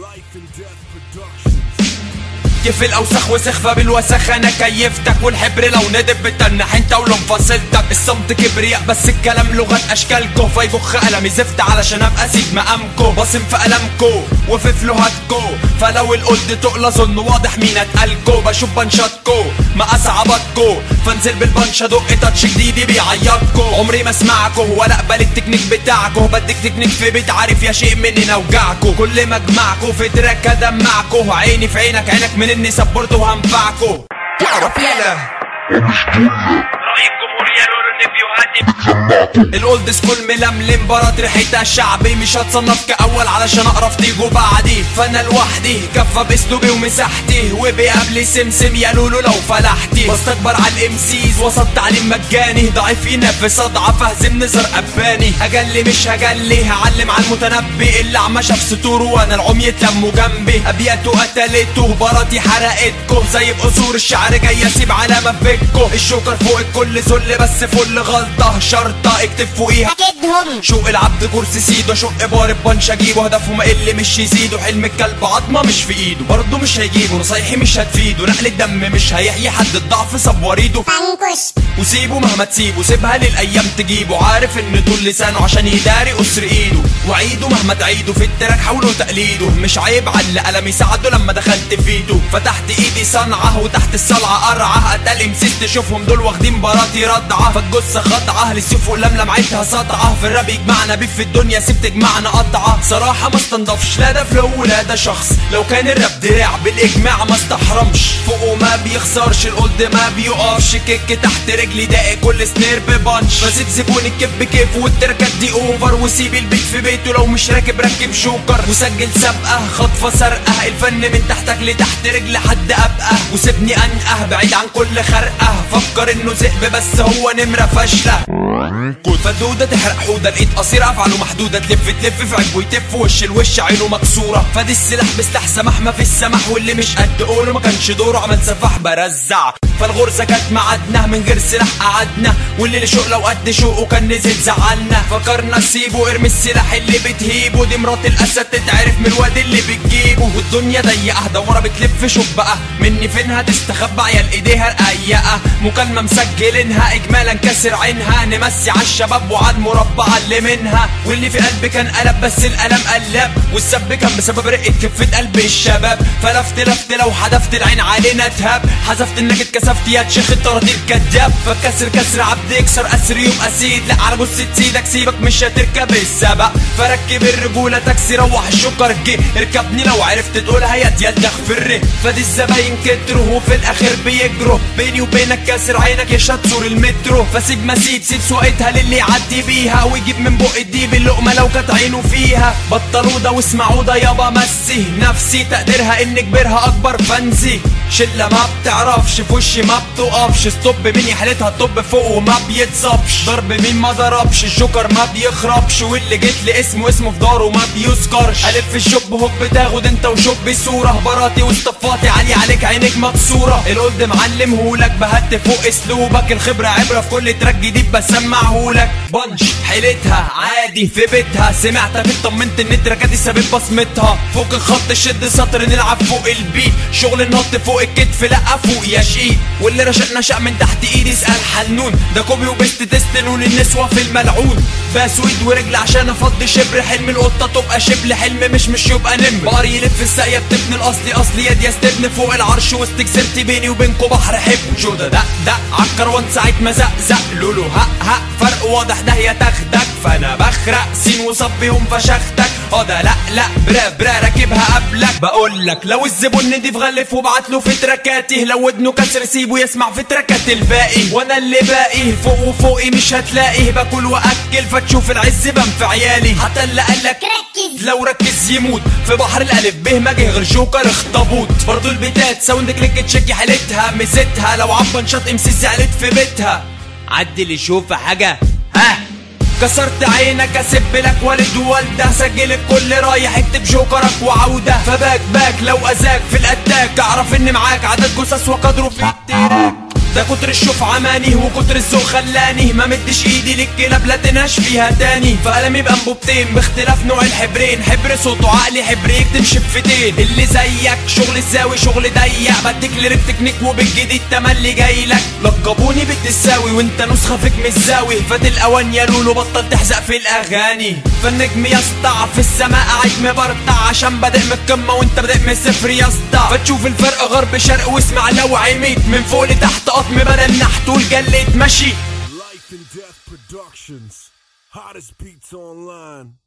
Life and Death Productions. كيف الاوسخ وسخفة بالوسخ انا كيفتك والحبر لو ندب بتنح انت ولو انفصلتك الصمت كبرياء بس الكلام لغة اشكالكو فيبخ قلمي زفت علشان ابقى سيد مقامكو بصم في قلمكو وفي فلوهاتكو فلو القد تقلى ظن واضح مين اتقالكو بشوف بنشاتكو ما اصعبتكو فانزل بالبنشة دق تاتش جديد بيعيطكو عمري ما اسمعكو ولا اقبل التكنيك بتاعكو بدك تكنيك في بيت عارف يا شيء مني نوجعكو كل ما اجمعكو في تراك ادمعكو عيني في عينك عينك من اني سبورت وهنفعكو تعرف يلا رأي الجمهورية لولو ريفيوهاتي الاولد سكول ململم برات ريحتها شعبي مش هتصنف كاول علشان اقرف تيجوا بعدي فانا لوحدي كفه باسلوبي ومساحتي وبقبلي سمسم يا لولو لو فلحتي بستكبر على الام سيز وسط تعليم مجاني ضعيف ينفس اضعف اهزم نزر اباني هجلي مش هجلي هعلم على المتنبي اللي عم شاف سطوره وانا العمي اتلموا جنبي ابياته قتلته براتي حرقتكم زي بقصور الشعر جاي اسيب علامه في بيتكم الشوكر فوق الكل ذل بس فل غلطه شرطه اكتب فوقيها أكدهم شوق العبد كرسي سيده شق بار بنش اجيبه هدفه ما يقل مش يزيده حلم الكلب عظمه مش في ايده برضه مش هيجيبه نصايحي مش هتفيده نقل الدم مش هيحيي حد الضعف صب وريده فانكش وسيبه مهما تسيبه سيبها للايام تجيبه عارف ان طول لسانه عشان يداري قصر ايده وعيده مهما تعيده في التراك حاولوا تقليده مش عيب على قلم يساعده لما دخلت فيته فتحت ايدي صنعه وتحت الصلعه قرعه قتل مسيت تشوفهم دول واخدين براتي ردعه فالجثه خضعه للسيوف ولملمعتها سطعه في الراب يجمعنا بيف في الدنيا سيب تجمعنا قطعه صراحه ما استنضفش لا ده فلو ولا ده شخص لو كان الراب دراع بالاجماع ما استحرمش فوقه ما بيخسرش القلد ما بيقفش كيك تحت رجلي داقي كل سنير ببانش بسيب زبون الكيف بكيف والتركات دي اوفر وسيب البيت في بيته لو مش راكب ركب شوكر وسجل سابقه خطفه سرقه الفن من تحتك لتحت رجل حد ابقى وسيبني انقه بعيد عن كل خرقه فكر انه ذئب بس هو نمره فاشله كل فدودة تحرق حودة الايد قصيرة افعاله محدودة تلف تلف في عجبه يتف وش الوش عينه مكسورة فادي السلاح بسلاح سماح ما في السمح واللي مش قد قوله ما كانش دوره عمل سفاح برزع فالغرزة كانت معادنا من غير سلاح قعدنا واللي لشوق لو قد شوقه كان نزل زعلنا فكرنا نسيبه ارمي السلاح اللي بتهيبه دي مرات الاسد تتعرف من الواد اللي بتجيبه والدنيا ضيقه دورة بتلف شوف بقى مني فينها تستخبى عيال ايديها رقيقة مكالمة مسجلينها اجمالا كسر عينها نمسي على الشباب وعلى المربعة اللي منها واللي في قلبي كان قلب بس القلم قلب والسب كان بسبب رقة كفة قلب الشباب فلفت لفت لو حدفت العين علينا تهاب حذفت انك اتكسفت يا شيخ الطراطير كداب فكسر كسر عبد يكسر اسر يوم اسيد لا على جثة سيدك سيبك مش هتركب السبق فركب الرجولة تاكسي روح الشكر جه اركبني لو عرفت تقولها يا ديال فر فادي الزباين كتروا وفي الاخر بيجروا بيني وبينك كاسر عينك يا شطور المترو فسيب ما سيب سيب سواقتها للي يعدي بيها ويجيب من بق الديب اللقمة لو كانت عينه فيها بطلوا ده واسمعوا ده يابا مسي نفسي تقديرها ان كبرها اكبر فانزي شلة ما بتعرفش في وشي ما بتقفش ستوب مين يحلتها الطب فوق وما بيتصبش ضرب مين ما ضربش الجوكر ما بيخربش واللي جيت لي اسمه اسمه في داره ما بيذكرش الف الشوب هوب تاخد انت وشوب صورة براتي واصطفاتي عالي عليك عينك مكسورة القلد معلمهولك بهت فوق اسلوبك الخبرة عبرة في كل تراك جديد بسمعهولك بنش حيلتها عادي في بيتها سمعتك اطمنت ان تراكاتي سابت بصمتها فوق الخط شد سطر نلعب فوق البيت شغل النط فوق الكتف لا فوق يا شقيق واللي رشقنا شق من تحت ايدي اسال حنون ده كوبي وبست تست لون النسوة في الملعون بسويد ورجل عشان افضي شبر حلم القطة تبقى شبل حلم مش مش يبقى نم بقر يلف الساقية بتبني الاصلي اصلي يد يستبني فوق العرش وسط كسرت بيني وبينكو بحر حب جودة دق دق عالكروان ساعة ما زق زق لولو هق هق فرق واضح ده هي تاخدك فانا بخرق سين وصبيهم فشختك اه ده لا لا برا برا راكبها قبلك بقول لك لو الزبون نضيف غلف وبعت له في تراكاته لو ودنه كسر سيبه يسمع في تراكات الباقي وانا اللي باقي فوق وفوقي مش هتلاقيه باكل واكل فتشوف العز بان في عيالي حتى اللي قالك ركز لو ركز يموت في بحر الالف به ما جه غير جوكر اخطبوط برضو البيتات ساوند كليك تشيكي حالتها ميزتها لو عبن شاط ام سي زعلت في بيتها عدل يشوف حاجه ها كسرت عينك اسب لك والد ووالده سجل الكل رايح اكتب جوكرك وعوده فباك باك لو اذاك في الاتاك اعرف ان معاك عدد جثث وقدره في التراك ده كتر الشوف عماني وكتر الذوق خلاني ما مدش ايدي للكلاب لا تنهش فيها تاني فقلمي بانبوبتين باختلاف نوع الحبرين حبر صوته عقلي حبر يكتب شفتين اللي زيك شغل الزاوي شغل ضيق بديك ليرك تكنيك وبالجديد تملي جاي لك لقبوني بالتساوي وانت نسخه فيك مش زاوي فات الاوان يا لولو بطل تحزق في الاغاني فالنجم يسطع في السماء قاعد مبرطع عشان بادئ من القمه وانت بادئ من الصفر يسطع فتشوف الفرق غرب شرق واسمع لو عميت من فوق لتحت قطم بدل نحت والجليت ماشي Life and Death Productions. Hottest beats online.